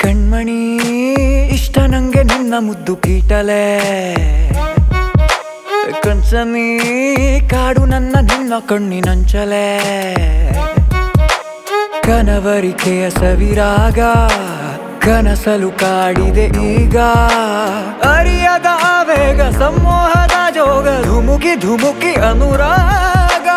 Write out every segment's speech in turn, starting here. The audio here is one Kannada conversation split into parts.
ಕಣ್ಮಣಿ ಇಷ್ಟ ನಂಗೆ ನಿನ್ನ ಮುದ್ದು ಕೀಟಲೆ ಕಣ್ಸನಿ ಕಾಡು ನನ್ನ ನಿನ್ನ ಕಣ್ಣಿನಂಚಲೆ ಕನವರಿಕೆಯ ಸವಿರಾಗ ಕನಸಲು ಕಾಡಿದೆ ಈಗ ಅರಿಯದ ಆವೇಗ ಸಮೋಹದ ಜೋಗ ಧುಮುಕಿ ಧುಮುಕಿ ಅನುರಾಗ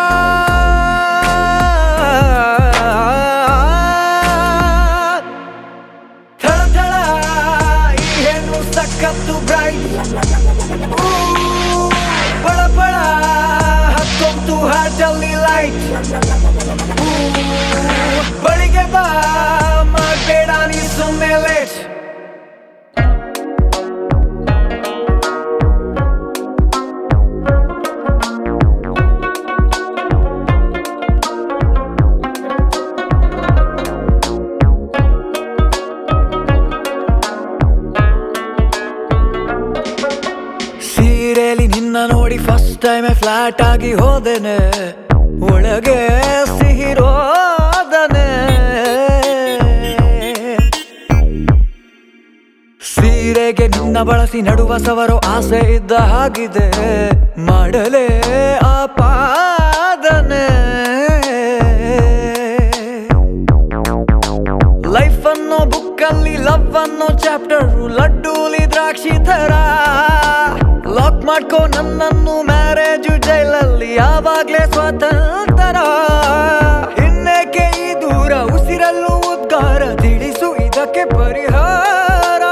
ಥಳ ಥಳ ಈ ಹೆಣ್ಣು ಸಖತ್ತು ಬ್ರೈಟ್ ಬಳ ಬಳ ಹತ್ತೊಂತು ಹಾಟಲ್ಲಿ ಲೈಟ್ ಬಳಿಗೆ ಬಾ ಮಾಡಬೇಡ ನೀ ಸುಮ್ಮನೆ ಲೇಟ್ ಸೀರೆಲಿ ನಿನ್ನ ನೋಡಿ ಫಸ್ಟ್ ಟೈಮ್ ಫ್ಲಾಟ್ ಆಗಿ ಹೋದೆನೆ ಒಳಗೆ ಸಿಹಿರೋದನೆ ಸೀರೆಗೆ ನಿನ್ನ ಬಳಸಿ ನಡುವ ಸವರೋ ಆಸೆ ಇದ್ದ ಹಾಗಿದೆ ಮಾಡಲೇ ಆಪಾದನೆ ಲೈಫ್ ಅನ್ನೋ ಬುಕ್ ಅಲ್ಲಿ ಲವ್ ಅನ್ನೋ ಚಾಪ್ಟರ್ ಲಡ್ಡೂಲಿ ದ್ರಾಕ್ಷಿ ಥರ ಲಾಕ್ ಮಾಡ್ಕೋ ನನ್ನನ್ನು ಮ್ಯಾರೇಜು ಜೈಲಲ್ಲಿ ಯಾವಾಗ್ಲೇ ಸ್ವಾತಂತ್ರ್ಯ ಇನ್ನೇಕೆ ಈ ದೂರ ಉಸಿರಲ್ಲೂ ಉದ್ಗಾರ ತಿಳಿಸು ಇದಕ್ಕೆ ಪರಿಹಾರ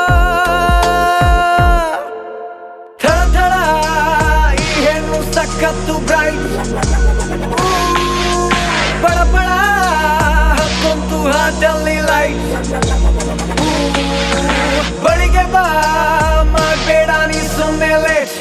ಥಳ ಥಳ ಈ ಹೆಣ್ಣು ಸಖತ್ತು ಬ್ರೈಟ್ ಬಳ ಬಳ ಹತ್ತೊಂತು ಹಾಟಲ್ಲಿ ಲೈಟ್ ಬಳಿಗೆ ಬಾ ಮಾಡಬೇಡ ನೀ ಸುಮ್ಮನೆ ಲೇಟ್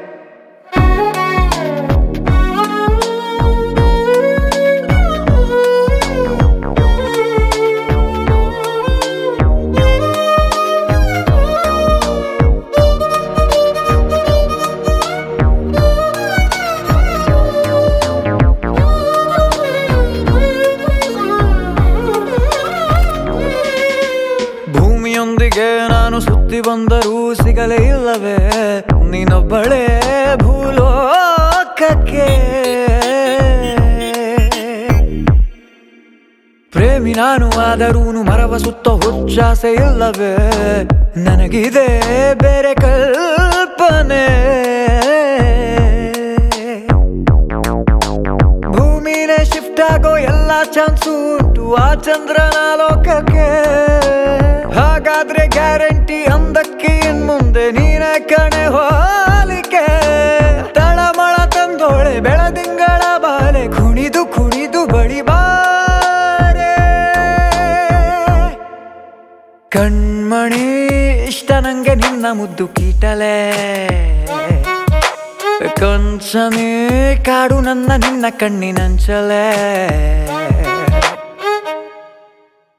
ಭೂಮಿಯೊಂದಿಗೆ ನಾನು ಸುತ್ತಿ ಬಂದರೂ ಸಿಗಲೇ ಇಲ್ಲವೇ ನೀನೊಬ್ಬಳೇ ಭೂಲೋಕಕ್ಕೆ ಪ್ರೇಮಿ ನಾನು ಆದರೂನು ಮರವ ಸುತ್ತ ಹುಚ್ಚಾಸೆ ಇಲ್ಲವೇ ನನಗಿದೆ ಬೇರೆ ಕಲ್ಪನೆ ಭೂಮಿನೇ ಶಿಫ್ಟ್ ಆಗೋ ಎಲ್ಲ ಚಾನ್ಸು ಉಂಟು ಆ ಚಂದ್ರನ ಲೋಕಕ್ಕೆ ಹಾಗಾದ್ರೆ ಗ್ಯಾರಂಟಿ ಅಂದಕ್ಕೆ ಇನ್ ಮುಂದೆ ನೀನೇ ಕಣೆ ಹೋಲಿಕೆ ತಳಮಳ ತಂದೋಳೆ ಬೆಳದಿಂಗಳ ಬಾಲೆ ಕುಣಿದು ಕುಣಿದು ಬಳಿ ಬಾರೆ ಕಣ್ಮಣಿ ಇಷ್ಟ ನಂಗೆ ನಿನ್ನ ಮುದ್ದು ಕೀಟಲೆ ಕನ್ಸನೇ ಕಾಡು ನನ್ನ ನಿನ್ನ ಕಣ್ಣಿನಂಚಲೆ